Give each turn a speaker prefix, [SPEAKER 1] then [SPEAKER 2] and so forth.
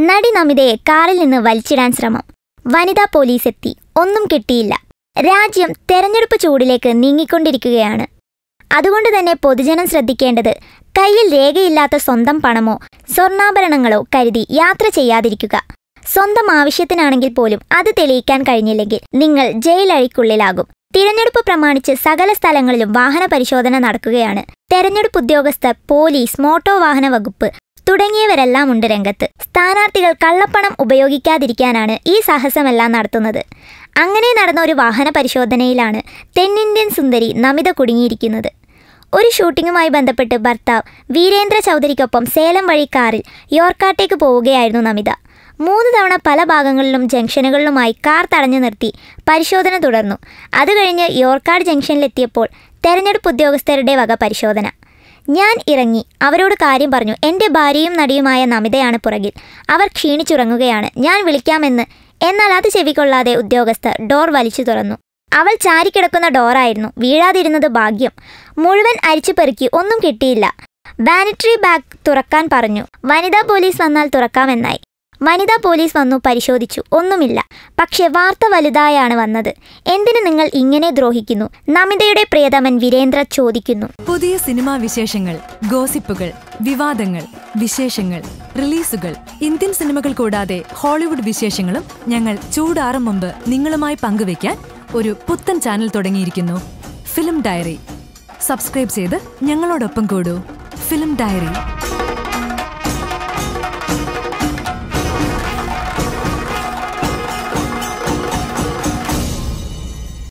[SPEAKER 1] നടി നമിതയെ കാറിൽ നിന്ന് വലിച്ചിടാൻ ശ്രമം വനിതാ പോലീസ് എത്തി ഒന്നും കിട്ടിയില്ല രാജ്യം തെരഞ്ഞെടുപ്പ് ചൂടിലേക്ക് നീങ്ങിക്കൊണ്ടിരിക്കുകയാണ് അതുകൊണ്ട് തന്നെ പൊതുജനം ശ്രദ്ധിക്കേണ്ടത് കയ്യിൽ രേഖയില്ലാത്ത സ്വന്തം പണമോ സ്വർണ്ണാഭരണങ്ങളോ കരുതി യാത്ര ചെയ്യാതിരിക്കുക സ്വന്തം ആവശ്യത്തിനാണെങ്കിൽ പോലും അത് തെളിയിക്കാൻ കഴിഞ്ഞില്ലെങ്കിൽ നിങ്ങൾ ജയിലഴിക്കുള്ളിലാകും തിരഞ്ഞെടുപ്പ് പ്രമാണിച്ച് സകല സ്ഥലങ്ങളിലും വാഹന പരിശോധന നടക്കുകയാണ് തെരഞ്ഞെടുപ്പ് ഉദ്യോഗസ്ഥർ പോലീസ് മോട്ടോർ വാഹന വകുപ്പ് തുടങ്ങിയവരെല്ലാം ഉണ്ട് രംഗത്ത് സ്ഥാനാർത്ഥികൾ കള്ളപ്പണം ഉപയോഗിക്കാതിരിക്കാനാണ് ഈ സാഹസമെല്ലാം നടത്തുന്നത് അങ്ങനെ നടന്ന ഒരു വാഹന പരിശോധനയിലാണ് തെന്നിന്ത്യൻ സുന്ദരി നമിത കുടുങ്ങിയിരിക്കുന്നത് ഒരു ഷൂട്ടിങ്ങുമായി ബന്ധപ്പെട്ട് ഭർത്താവ് വീരേന്ദ്ര ചൗധരിക്കൊപ്പം സേലം വഴി കാറിൽ യോർക്കാട്ടേക്ക് പോവുകയായിരുന്നു നമിത മൂന്ന് തവണ പല ഭാഗങ്ങളിലും ജംഗ്ഷനുകളിലുമായി കാർ തടഞ്ഞു നിർത്തി പരിശോധന തുടർന്നു അത് കഴിഞ്ഞ് യോർക്കാട് ജംഗ്ഷനിലെത്തിയപ്പോൾ തെരഞ്ഞെടുപ്പ് ഉദ്യോഗസ്ഥരുടെ വക പരിശോധന ഞാൻ ഇറങ്ങി അവരോട് കാര്യം പറഞ്ഞു എൻ്റെ ഭാര്യയും നടിയുമായ നമിതയാണ് പുറകിൽ അവർ ക്ഷീണിച്ചുറങ്ങുകയാണ് ഞാൻ വിളിക്കാമെന്ന് എന്നാൽ അത് ചെവിക്കൊള്ളാതെ ഉദ്യോഗസ്ഥർ ഡോർ വലിച്ചു തുറന്നു അവൾ ചാരിക്കിടക്കുന്ന ഡോറായിരുന്നു വീഴാതിരുന്നത് ഭാഗ്യം മുഴുവൻ അരിച്ചു പെറുക്കി ഒന്നും കിട്ടിയില്ല ബാനിറ്ററി ബാഗ് തുറക്കാൻ പറഞ്ഞു വനിതാ പോലീസ് വന്നാൽ തുറക്കാമെന്നായി വനിതാ പോലീസ് വന്നു പരിശോധിച്ചു ഒന്നുമില്ല പക്ഷെ വാർത്ത വലുതായാണ് വന്നത് എന്തിന് നിങ്ങൾ ഇങ്ങനെ ദ്രോഹിക്കുന്നു നമിതയുടെ പ്രിയതമൻ വീരേന്ദ്ര ചോദിക്കുന്നു
[SPEAKER 2] പുതിയ സിനിമാ വിശേഷങ്ങൾ ഗോസിപ്പുകൾ വിവാദങ്ങൾ വിശേഷങ്ങൾ റിലീസുകൾ ഇന്ത്യൻ സിനിമകൾ കൂടാതെ ഹോളിവുഡ് വിശേഷങ്ങളും ഞങ്ങൾ ചൂടാറും മുമ്പ് നിങ്ങളുമായി പങ്കുവയ്ക്കാൻ ഒരു പുത്തൻ ചാനൽ തുടങ്ങിയിരിക്കുന്നു ഫിലിം ഡയറി സബ്സ്ക്രൈബ് ചെയ്ത് ഞങ്ങളോടൊപ്പം കൂടൂ ഫിലിം ഡയറി